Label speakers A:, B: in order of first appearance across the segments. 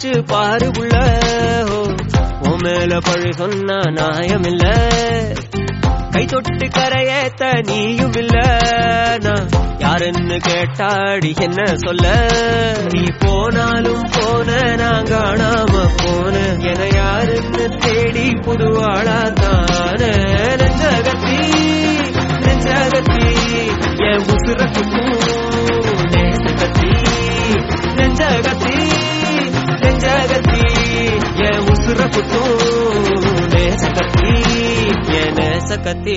A: கடலாச்சு பாரு புள்ள ஓ, உன் மேல பழி சொன்னா நியாயமில்ல கை தொட்டு கரையேத்த நீயும் இல்ல நான் யாருன்னு கேட்டாடி என்ன சொல்ல நீ போனாலும் போன நான் காணாம போன என யாருன்னு தேடி புதுவாளா தான நெஞ்சகத்தி நெஞ்சகத்தி என் உசுர நேசகத்தி நெஞ்சகத்தி நெஞ்சகத்தி என் உசுர குத்தும் நேசகத்தி என் நேசகத்தி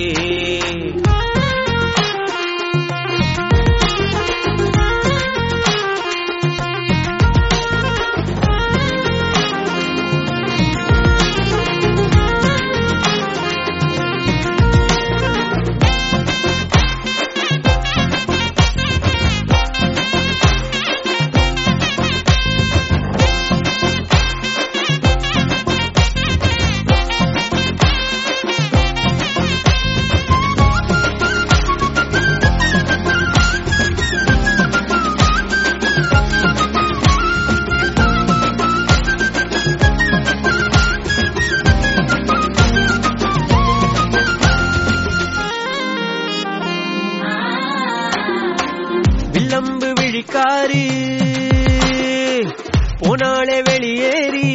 A: வில்லம்பு விழிக்காரி போனாளே வெளியேறி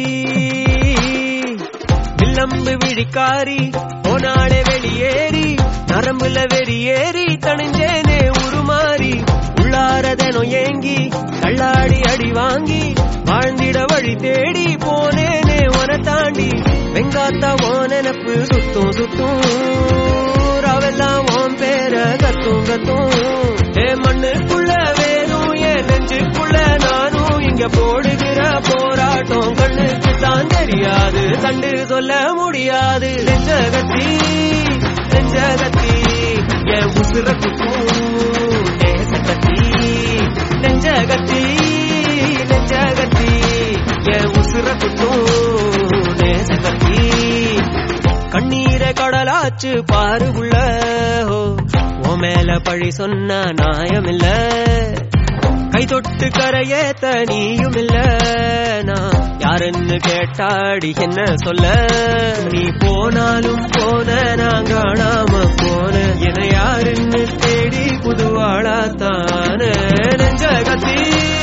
A: வில்லம்பு விழிக்காரி போனாளே வெளியேறி நரம்புல வெறியேறி தணிஞ்சேனே உருமாறி உள்ளாரதனோ ஏங்கி தள்ளாடி அடி வாங்கி வாழ்ந்திட வழி தேடி போனேனே உன தாண்டி வெங்காத்தா ஓ நினப்பு சுத்தும் சுத்தும் ராவெல்லாம் உன் பேர கத்தும் கத்தும் ஏ மண்ணுக்குள்ள வேணும் என் நெஞ்சுக்குள்ள நானும் இங்க போடுகிற போராட்டம் கண்ணுக்கு தான் தெரியாது கண்டு சொல்ல முடியாது நெஞ்சகத்தி நெஞ்சகத்தி என் உசுர குத்தும் நேசகத்தி நெஞ்சகத்தி நெஞ்சகத்தி என் உசுர குத்தும் நேசகத்தி கண்ணீரை கடலாச்சு பாரு உள்ள உன் மேல பழி சொன்ன நியாயமில்ல கை தொட்டு கரையேத்த நீயும் இல்ல நான் யாருன்னு கேட்டாடி என்ன சொல்ல நீ போனாலும் போன நான் காணாம போன என யாருன்னு தேடி புதுவாளா தான நெஞ்சகத்தி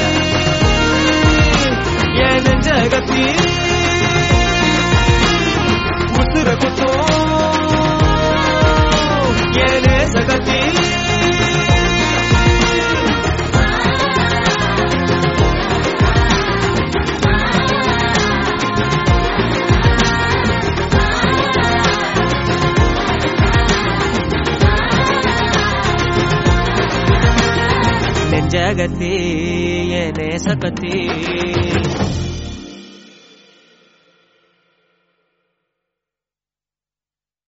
A: என் நெஞ்சகத்தி உசுர குத்தோ ஏனே சகத்தி நெஞ்சகத்தி ஏனே சகத்தி